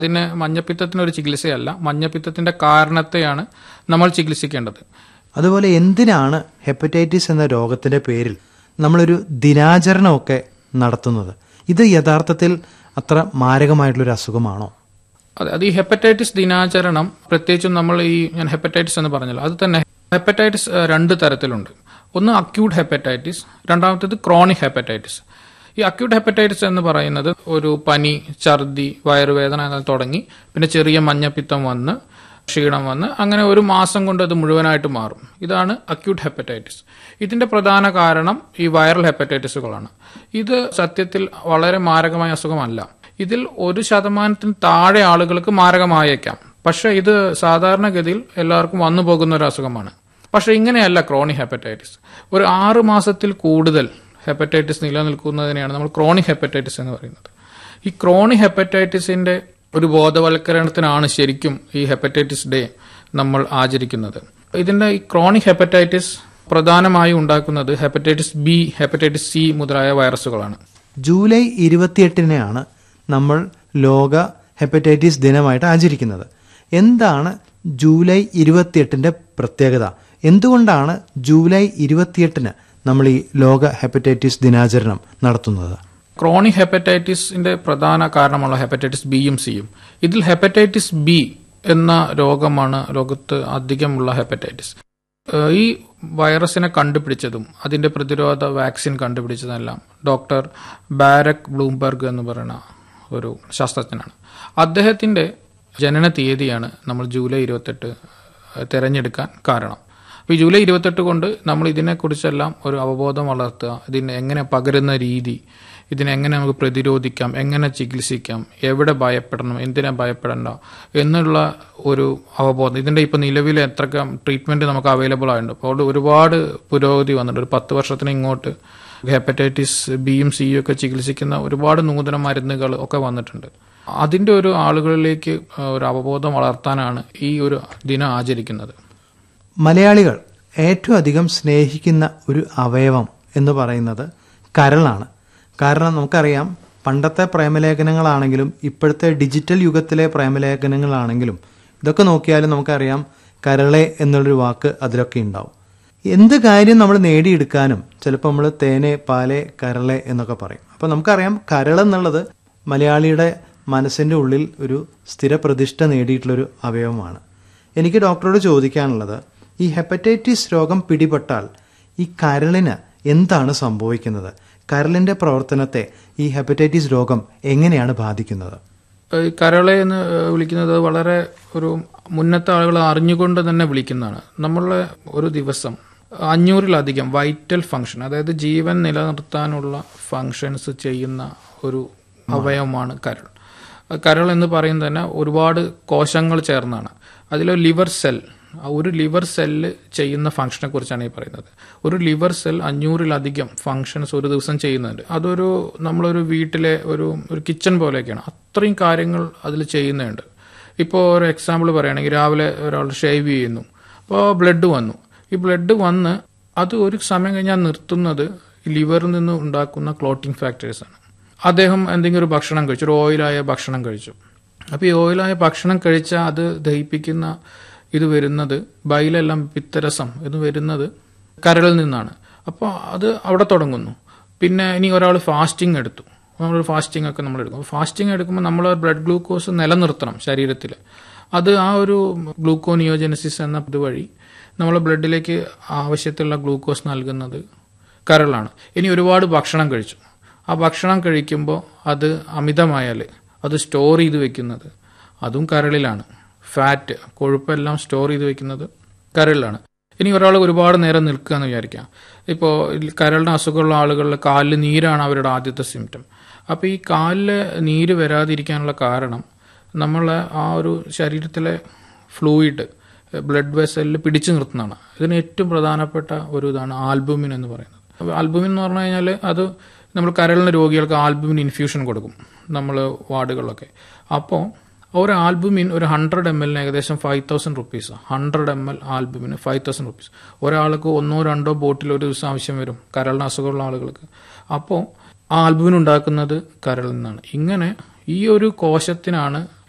ഇതിന് മഞ്ഞപ്പിത്തത്തിന് ഒരു ചികിത്സയല്ല മഞ്ഞപ്പിത്തത്തിന്റെ കാരണത്തെയാണ് നമ്മൾ ചികിത്സിക്കേണ്ടത് അതുപോലെ എന്തിനാണ് ഹെപ്പറ്റൈറ്റിസ് എന്ന രോഗത്തിന്റെ പേരിൽ നമ്മളൊരു ദിനാചരണമൊക്കെ നടത്തുന്നത് ഇത് യഥാർത്ഥത്തിൽ അത്ര മാരകമായിട്ടുള്ളൊരു അസുഖമാണോ അതെ അത് ഈ ഹെപ്പറ്റൈറ്റിസ് ദിനാചരണം പ്രത്യേകിച്ചും നമ്മൾ ഈ ഞാൻ ഹെപ്പറ്റൈറ്റിസ് എന്ന് പറഞ്ഞല്ലോ അത് തന്നെ ഹെപ്പറ്റൈറ്റിസ് ഏഹ്, രണ്ട് തരത്തിലുണ്ട് ഒന്ന് അക്യൂട്ട് ഹെപ്പറ്റൈറ്റിസ് രണ്ടാമത്തേത് ക്രോണിക് ഹെപ്പറ്റൈറ്റിസ് ഈ അക്യൂട്ട് ഹെപ്പറ്റൈറ്റിസ് എന്ന് പറയുന്നത് ഒരു പനി ഛർദി വയറുവേദന എന്ന് തുടങ്ങി പിന്നെ ചെറിയ മഞ്ഞപ്പിത്തം വന്ന് ക്ഷീണം വന്ന് അങ്ങനെ ഒരു മാസം കൊണ്ട് അത് മുഴുവനായിട്ട് മാറും ഇതാണ് അക്യൂട്ട് ഹെപ്പറ്റൈറ്റിസ് ഇതിന്റെ പ്രധാന കാരണം ഈ വൈറൽ ഹെപ്പറ്റൈറ്റിസുകളാണ് ഇത് സത്യത്തിൽ വളരെ മാരകമായ അസുഖമല്ല ഇതിൽ ഒരു ശതമാനത്തിന് താഴെ ആളുകൾക്ക് മാരകമായേക്കാം പക്ഷെ ഇത് സാധാരണഗതിയിൽ എല്ലാവർക്കും വന്നു പോകുന്ന ഒരു അസുഖമാണ് പക്ഷെ ഇങ്ങനെയല്ല ക്രോണിക് ഹെപ്പറ്റൈറ്റിസ് ഒരു ആറ് മാസത്തിൽ കൂടുതൽ ഹെപ്പറ്റൈറ്റിസ് നിലനിൽക്കുന്നതിനെയാണ് നമ്മൾ ക്രോണിക് ഹെപ്പറ്റൈറ്റിസ് എന്ന് പറയുന്നത് ഈ ക്രോണിക് ഹെപ്പറ്റൈറ്റിസിന്റെ ഒരു ബോധവൽക്കരണത്തിനാണ് ശരിക്കും ഈ ഹെപ്പറ്റൈറ്റിസ് ഡേ നമ്മൾ ആചരിക്കുന്നത് ഇതിന്റെ ഈ ക്രോണിക് ഹെപ്പറ്റൈറ്റിസ് പ്രധാനമായും ഉണ്ടാക്കുന്നത് ഹെപ്പറ്റൈറ്റിസ് ബി ഹെപ്പറ്റൈറ്റിസ് സി മുതലായ വൈറസുകളാണ് ജൂലൈ ഇരുപത്തിയെട്ടിനെയാണ് നമ്മൾ ലോക ഹെപ്പറ്റൈറ്റിസ് ദിനമായിട്ട് ആചരിക്കുന്നത് എന്താണ് ജൂലൈ ഇരുപത്തിയെട്ടിന്റെ പ്രത്യേകത എന്തുകൊണ്ടാണ് ജൂലൈ ഇരുപത്തിയെട്ടിന് നമ്മൾ ഈ ലോക ഹെപ്പറ്റൈറ്റിസ് ദിനാചരണം നടത്തുന്നത് ക്രോണിക് ഹെപ്പറ്റൈറ്റിസിന്റെ പ്രധാന കാരണമുള്ള ഹെപ്പറ്റൈറ്റിസ് ബിയും സിയും ഇതിൽ ഹെപ്പറ്റൈറ്റിസ് ബി എന്ന രോഗമാണ് ലോകത്ത് അധികമുള്ള ഹെപ്പറ്റൈറ്റിസ് ഏഹ് ഈ വൈറസിനെ കണ്ടുപിടിച്ചതും അതിന്റെ പ്രതിരോധ വാക്സിൻ കണ്ടുപിടിച്ചതെല്ലാം ഡോക്ടർ ബാരക് ബ്ലൂംബർഗ് എന്ന് പറയുന്ന ഒരു ശാസ്ത്രജ്ഞനാണ് അദ്ദേഹത്തിന്റെ ജനന തീയതിയാണ് നമ്മൾ ജൂലൈ ഇരുപത്തെട്ട് തിരഞ്ഞെടുക്കാൻ കാരണം അപ്പോൾ ഈ ജൂലൈ ഇരുപത്തെട്ട് കൊണ്ട് നമ്മൾ ഇതിനെക്കുറിച്ചെല്ലാം ഒരു അവബോധം വളർത്തുക ഇതിന് എങ്ങനെ പകരുന്ന രീതി ഇതിനെങ്ങനെ നമുക്ക് പ്രതിരോധിക്കാം എങ്ങനെ ചികിത്സിക്കാം എവിടെ ഭയപ്പെടണം എന്തിനാ ഭയപ്പെടണ്ട എന്നുള്ള ഒരു അവബോധം ഇതിന്റെ ഇപ്പൊ നിലവിൽ എത്രക്കം ട്രീറ്റ്മെന്റ് നമുക്ക് അവൈലബിൾ ആയിട്ടുണ്ട് അപ്പോൾ ഒരുപാട് പുരോഗതി വന്നിട്ടുണ്ട് ഒരു പത്ത് വർഷത്തിന് ഇങ്ങോട്ട് ഹെപ്പറ്റൈറ്റിസ് ബിയും സിയും ഒക്കെ ചികിത്സിക്കുന്ന ഒരുപാട് നൂതന മരുന്നുകൾ ഒക്കെ വന്നിട്ടുണ്ട് അതിന്റെ ഒരു ആളുകളിലേക്ക് ഒരു അവബോധം വളർത്താനാണ് ഈ ഒരു ദിനം ആചരിക്കുന്നത് മലയാളികൾ ഏറ്റവും അധികം സ്നേഹിക്കുന്ന ഒരു അവയവം എന്ന് പറയുന്നത് കരളാണ് കാരണം നമുക്കറിയാം പണ്ടത്തെ പ്രേമലേഖനങ്ങളാണെങ്കിലും ഇപ്പോഴത്തെ ഡിജിറ്റൽ യുഗത്തിലെ പ്രേമലേഖനങ്ങളാണെങ്കിലും ഇതൊക്കെ നോക്കിയാലും നമുക്കറിയാം കരളെ എന്നുള്ളൊരു വാക്ക് അതിലൊക്കെ ഉണ്ടാവും എന്ത് കാര്യം നമ്മൾ നേടിയെടുക്കാനും ചിലപ്പോൾ നമ്മൾ തേനെ പാലെ കരളെ എന്നൊക്കെ പറയും അപ്പോൾ നമുക്കറിയാം കരൾ എന്നുള്ളത് മലയാളിയുടെ മനസ്സിൻ്റെ ഉള്ളിൽ ഒരു സ്ഥിരപ്രതിഷ്ഠ നേടിയിട്ടുള്ളൊരു അവയവമാണ് എനിക്ക് ഡോക്ടറോട് ചോദിക്കാനുള്ളത് ഈ ഹെപ്പറ്റൈറ്റിസ് രോഗം പിടിപെട്ടാൽ ഈ കരളിന് എന്താണ് സംഭവിക്കുന്നത് കരളിന്റെ പ്രവർത്തനത്തെ ഈ ഹെപ്പറ്റൈറ്റിസ് രോഗം എങ്ങനെയാണ് ബാധിക്കുന്നത് ഈ കരളെ എന്ന് വിളിക്കുന്നത് വളരെ ഒരു മുന്നത്തെ ആളുകൾ അറിഞ്ഞുകൊണ്ട് തന്നെ വിളിക്കുന്നതാണ് നമ്മളെ ഒരു ദിവസം അഞ്ഞൂറിലധികം വൈറ്റൽ ഫങ്ഷൻ അതായത് ജീവൻ നിലനിർത്താനുള്ള ഫങ്ഷൻസ് ചെയ്യുന്ന ഒരു അവയവമാണ് കരൾ കരൾ എന്ന് പറയുന്നത് തന്നെ ഒരുപാട് കോശങ്ങൾ ചേർന്നാണ് അതിലൊരു ലിവർ സെൽ ഒരു ലിവർ സെല്ല് ചെയ്യുന്ന ഫംഗ്ഷനെ കുറിച്ചാണ് ഈ പറയുന്നത് ഒരു ലിവർ സെൽ അഞ്ഞൂറിലധികം ഫങ്ഷൻസ് ഒരു ദിവസം ചെയ്യുന്നുണ്ട് അതൊരു നമ്മളൊരു വീട്ടിലെ ഒരു ഒരു കിച്ചൺ പോലെയൊക്കെയാണ് അത്രയും കാര്യങ്ങൾ അതിൽ ചെയ്യുന്നുണ്ട് ഇപ്പോൾ ഒരു എക്സാമ്പിൾ പറയുകയാണെങ്കിൽ രാവിലെ ഒരാൾ ഷേവ് ചെയ്യുന്നു അപ്പോൾ ബ്ലഡ് വന്നു ഈ ബ്ലഡ് വന്ന് അത് ഒരു സമയം കഴിഞ്ഞാൽ നിർത്തുന്നത് ലിവറിൽ നിന്ന് ഉണ്ടാക്കുന്ന ക്ലോട്ടിംഗ് ഫാക്ടേഴ്സ് ആണ് അദ്ദേഹം എന്തെങ്കിലും ഒരു ഭക്ഷണം കഴിച്ചു ഒരു ഓയിലായ ഭക്ഷണം കഴിച്ചു അപ്പോൾ ഈ ഓയിലായ ഭക്ഷണം കഴിച്ചാൽ അത് ദഹിപ്പിക്കുന്ന ഇത് വരുന്നത് ബൈലെല്ലാം പിത്തരസം ഇത് വരുന്നത് കരളിൽ നിന്നാണ് അപ്പോൾ അത് അവിടെ തുടങ്ങുന്നു പിന്നെ ഇനി ഒരാൾ ഫാസ്റ്റിംഗ് എടുത്തു നമ്മൾ ഫാസ്റ്റിംഗ് ഒക്കെ നമ്മൾ എടുക്കും ഫാസ്റ്റിംഗ് എടുക്കുമ്പോൾ നമ്മൾ ബ്ലഡ് ഗ്ലൂക്കോസ് നിലനിർത്തണം ശരീരത്തിൽ അത് ആ ഒരു ഗ്ലൂക്കോനിയോജനസിസ് എന്ന ഇതുവഴി നമ്മൾ ബ്ലഡിലേക്ക് ആവശ്യത്തിലുള്ള ഗ്ലൂക്കോസ് നൽകുന്നത് കരളാണ് ഇനി ഒരുപാട് ഭക്ഷണം കഴിച്ചു ആ ഭക്ഷണം കഴിക്കുമ്പോൾ അത് അമിതമായാൽ അത് സ്റ്റോർ ചെയ്ത് വെക്കുന്നത് അതും കരളിലാണ് ഫാറ്റ് കൊഴുപ്പെല്ലാം സ്റ്റോർ ചെയ്ത് വെക്കുന്നത് കരളിലാണ് ഇനി ഒരാൾ ഒരുപാട് നേരം നിൽക്കുക എന്ന് വിചാരിക്കാം ഇപ്പോൾ കരളിന് അസുഖമുള്ള ആളുകളിൽ കാലിൽ നീരാണ് അവരുടെ ആദ്യത്തെ സിംറ്റം അപ്പോൾ ഈ കാലിൽ നീര് വരാതിരിക്കാനുള്ള കാരണം നമ്മൾ ആ ഒരു ശരീരത്തിലെ ഫ്ലൂയിഡ് ബ്ലഡ് വെസലിൽ പിടിച്ചു നിർത്തുന്നതാണ് ഇതിന് ഏറ്റവും പ്രധാനപ്പെട്ട ഒരു ഇതാണ് ആൽബുമിൻ എന്ന് പറയുന്നത് അപ്പോൾ ആൽബുമിൻ എന്ന് പറഞ്ഞു കഴിഞ്ഞാൽ അത് നമ്മൾ കരളിന് രോഗികൾക്ക് ആൽബുമിൻ ഇൻഫ്യൂഷൻ കൊടുക്കും നമ്മൾ വാർഡുകളിലൊക്കെ അപ്പോൾ ഒരു ആൽബുമിൻ ഒരു ഹൺഡ്രഡ് എം എല്ലിന് ഏകദേശം five thousand rupees hundred M L albumin five thousand rupees ഒരാൾക്ക് ഒന്നോ രണ്ടോ ബോട്ടിൽ ഒരു ദിവസം ആവശ്യം വരും കരളിന് അസുഖമുള്ള ആളുകൾക്ക് അപ്പോൾ ആ ആൽബുമിൻ ഉണ്ടാക്കുന്നത് കരളിൽ നിന്നാണ് ഇങ്ങനെ ഈ ഒരു കോശത്തിനാണ്